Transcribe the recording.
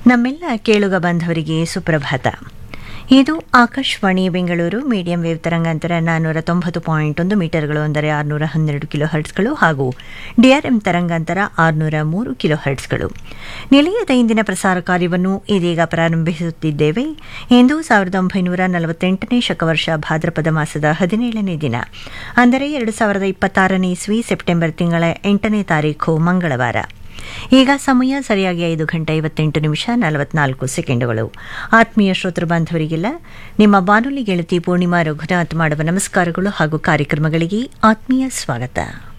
ನಮ್ಮೆಲ್ಲ ಕೇಳುಗ ಬಾಂಧವರಿಗೆ ಸುಪ್ರಭಾತ ಇದು ಆಕಾಶವಾಣಿ ಬೆಂಗಳೂರು ಮೀಡಿಯಂ ವೇವ್ ತರಂಗಾಂತರ ನಾನ್ನೂರ ತೊಂಬತ್ತು ಪಾಯಿಂಟ್ ಒಂದು ಮೀಟರ್ಗಳು ಅಂದರೆ ಆರುನೂರ ಹನ್ನೆರಡು ಕಿಲೋ ಹರ್ಟ್ಸ್ಗಳು ಹಾಗೂ ಡಿಆರ್ಎಂ ತರಂಗಾಂತರ ಆರುನೂರ ಮೂರು ಕಿಲೋ ಹರ್ಟ್ಸ್ಗಳು ನಿಲಯದ ಇಂದಿನ ಪ್ರಸಾರ ಕಾರ್ಯವನ್ನು ಇದೀಗ ಪ್ರಾರಂಭಿಸುತ್ತಿದ್ದೇವೆ ಇಂದು ಸಾವಿರದ ಒಂಬೈನೂರ ನಲವತ್ತೆಂಟನೇ ಶಕವರ್ಷ ಭಾದ್ರಪದ ಮಾಸದ ಹದಿನೇಳನೇ ದಿನ ಅಂದರೆ ಎರಡು ಸಾವಿರದ ಇಪ್ಪತ್ತಾರನೇ ಇಸ್ವಿ ಸೆಪ್ಟೆಂಬರ್ ತಿಂಗಳ ಎಂಟನೇ ತಾರೀಖು ಮಂಗಳವಾರ ಈಗ ಸಮಯ ಸರಿಯಾಗಿ ಐದು ಗಂಟೆ ಐವತ್ತೆಂಟು ನಿಮಿಷ ನಲವತ್ನಾಲ್ಕು ಸೆಕೆಂಡುಗಳು ಆತ್ಮೀಯ ಶ್ರೋತೃ ಬಾಂಧವರಿಗೆಲ್ಲ ನಿಮ್ಮ ಬಾನುಲಿ ಗೆಳತಿ ಪೂರ್ಣಿಮಾ ರಘುನಾಥ್ ಮಾಡುವ ನಮಸ್ಕಾರಗಳು ಹಾಗೂ ಕಾರ್ಯಕ್ರಮಗಳಿಗೆ ಆತ್ಮೀಯ ಸ್ವಾಗತ